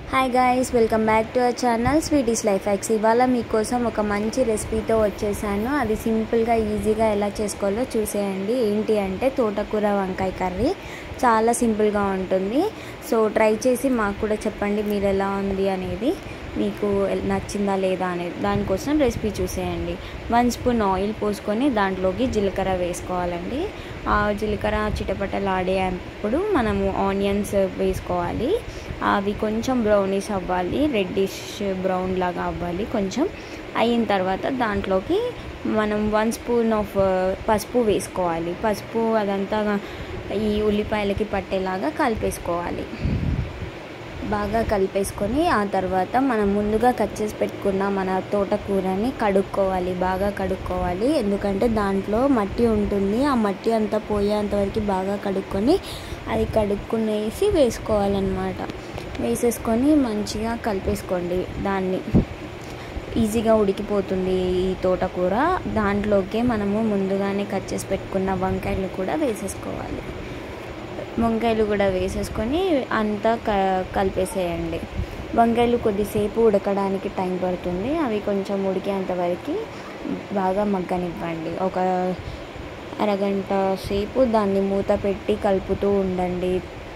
hi guys welcome back to our channel Sweety's Life Hacks ఇవాళ మీకోసం ఒక మంచి రెసిపీతో వచ్చేసాను అది సింపుల్గా ఈజీగా ఎలా చేసుకోవాలో చూసేయండి ఏంటి అంటే తోటకూర వంకాయ కర్రీ చాలా సింపుల్గా ఉంటుంది సో ట్రై చేసి మాకు కూడా చెప్పండి మీరు ఎలా ఉంది అనేది మీకు నచ్చిందా లేదా అనేది దానికోసం రెసిపీ చూసేయండి వన్ స్పూన్ ఆయిల్ పోసుకొని దాంట్లోకి జీలకర్ర వేసుకోవాలండి ఆ జీలకర్ర చిటపటలాడేటప్పుడు మనము ఆనియన్స్ వేసుకోవాలి అవి కొంచెం బ్రౌనిష్ అవ్వాలి రెడ్డిష్ బ్రౌన్ లాగా అవ్వాలి కొంచెం అయిన తర్వాత దాంట్లోకి మనం వన్ స్పూన్ ఆఫ్ పసుపు వేసుకోవాలి పసుపు అదంతా ఈ ఉల్లిపాయలకి పట్టేలాగా కలిపేసుకోవాలి బాగా కలిపేసుకొని ఆ తర్వాత మనం ముందుగా కట్ చేసి పెట్టుకున్న మన తోటకూరని కడుక్కోవాలి బాగా కడుక్కోవాలి ఎందుకంటే దాంట్లో మట్టి ఉంటుంది ఆ మట్టి అంతా పోయేంతవరకు బాగా కడుక్కొని అది కడుక్కునేసి వేసుకోవాలన్నమాట వేసేసుకొని మంచిగా కలిపేసుకోండి దాన్ని ఈజీగా ఉడికిపోతుంది ఈ తోటకూర దాంట్లోకే మనము ముందుగానే కట్ చేసి పెట్టుకున్న వంకాయలు కూడా వేసేసుకోవాలి వంకాయలు కూడా వేసేసుకొని అంతా క కలిపేసేయండి వంకాయలు కొద్దిసేపు ఉడకడానికి టైం పడుతుంది అవి కొంచెం ఉడికేంత వరకు బాగా మగ్గనివ్వండి ఒక అరగంట సేపు దాన్ని మూత పెట్టి కలుపుతూ ఉండండి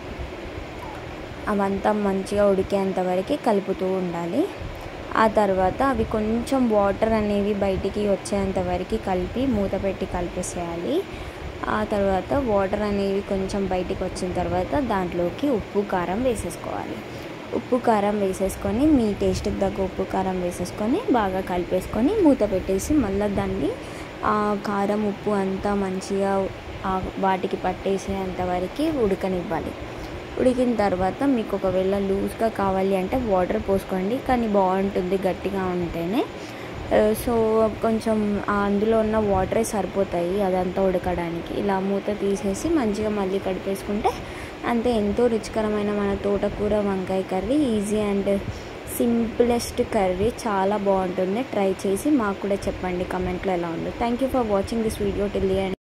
అవంతా మంచిగా ఉడికేంత వరకు కలుపుతూ ఉండాలి ఆ తర్వాత అవి కొంచెం వాటర్ అనేవి బయటికి వచ్చేంత వరకు కలిపి మూత పెట్టి కలిపేసేయాలి ఆ తర్వాత వాటర్ అనేవి కొంచెం బయటికి వచ్చిన తర్వాత దాంట్లోకి ఉప్పు కారం వేసేసుకోవాలి ఉప్పు కారం వేసేసుకొని మీ టేస్ట్కి తగ్గ ఉప్పు కారం వేసేసుకొని బాగా కలిపేసుకొని మూత పెట్టేసి మళ్ళీ దాన్ని కారం ఉప్పు అంతా మంచిగా వాటికి పట్టేసేంత వరకు ఉడకనివ్వాలి ఉడికిన తర్వాత మీకు ఒకవేళ లూజ్గా కావాలి అంటే వాటర్ పోసుకోండి కానీ బాగుంటుంది గట్టిగా ఉంటేనే సో కొంచెం అందులో ఉన్న వాటరే సరిపోతాయి అదంతా ఉడకడానికి ఇలా మూత తీసేసి మంచిగా మళ్ళీ కడిపేసుకుంటే అంతే ఎంతో రుచికరమైన మన తోటకూర వంకాయ curry easy and simplest curry చాలా బాగుంటుంది ట్రై చేసి మాకు కూడా చెప్పండి కమెంట్లో ఎలా ఉందో thank you for watching this video till the